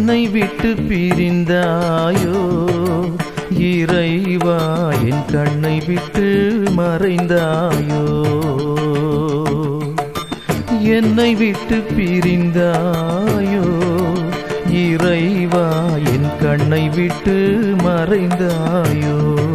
என்னை விட்டு பிரிந்தாயோ இறைவா என் கண்ணை விட்டு மறைந்தாயோ என்னை விட்டு பிரிந்தாயோ இறைவா என் கண்ணை விட்டு மறைந்தாயோ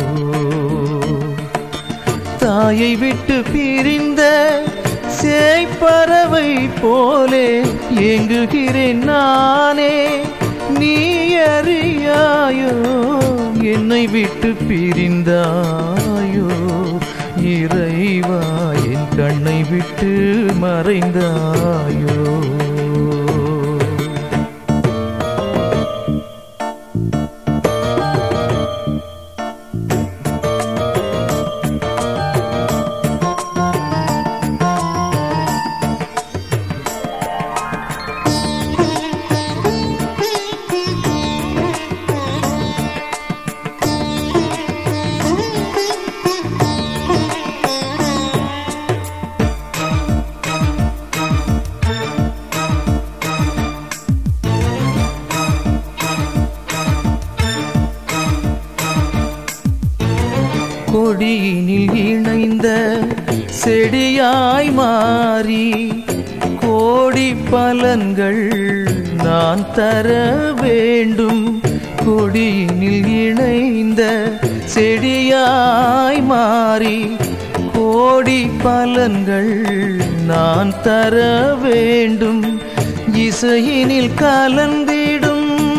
தாயை விட்டு பிரிந்த சேய்ப்பறவை போலே ஏங்குகிறேன் நானே நீ அறியாயோ என்னை விட்டு பிரிந்தாயோ இறைவா என் கண்ணை விட்டு மறைந்தாயோ கொடியினில் இணைந்த செடியாய் மாறி கோடி பலன்கள் நான் தர வேண்டும் கொடியினில் இணைந்த செடியாய் மாறி கோடி பலன்கள் நான் தர வேண்டும் இசையினில் கலந்திடும்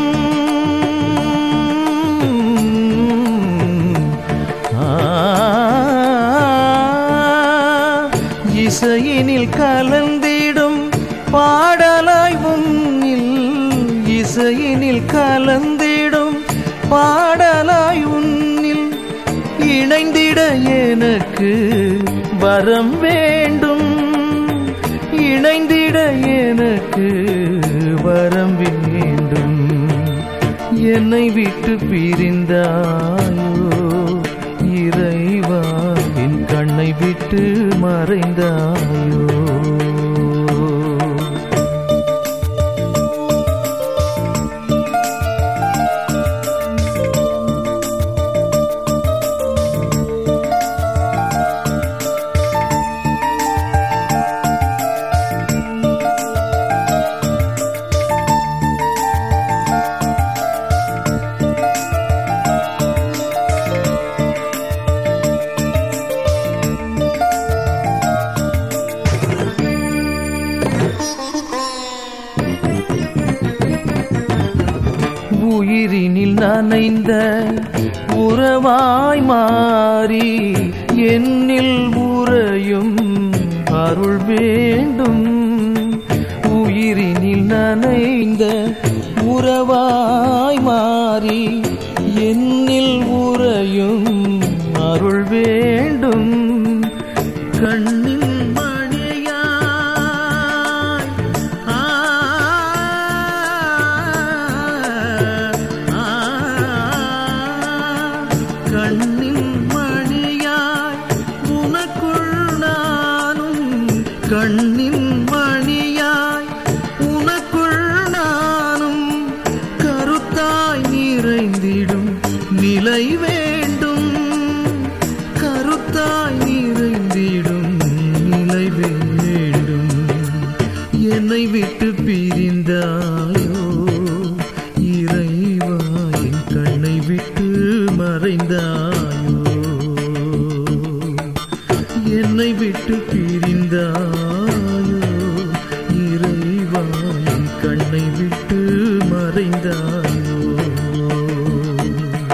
இசையினில் கலந்திடும் பாடலாய் உன்னில் இசையினில் கலந்திடும் பாடலாய் உன்னில் இணைந்திட எனக்கு வரம் வேண்டும் இணைந்திட எனக்கு வரம் வேண்டும் என்னை விட்டு பிரிந்தாயோ இறைவா என் கண்ணை விட்டு மறைந்தாயோ உயிரினில் நனைந்த உறவாய் மாறி என்னில் உறையும் அருள் வேண்டும் உயிரினில் நனைந்த உறவாய் மாறி என்னில் உறையும் அருள் வேண்டும் கண்ணின் மணியாய் ஆ, ஆ, கண்ணின் மணியாய் உனக்குள் நானும் கண்ணின் மணியாய் உனக்குள் நானும் கருத்தாய் நிறைந்திடும் நிலை வேண்டும் கருத்தாய் நிறைந்திடும் நிலை வேண்டும் என்னை விட்டு பிரிந்தாயோ இறைவா என் கண்ணை விட்டு மறைந்தாயோ என்னை விட்டு பிரிந்தாயோ இறைவா என் கண்ணை விட்டு மறைந்தாயோ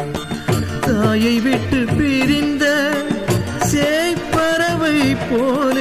தாயை விட்டு பிரிந்த சேய்ப்பறவை போல்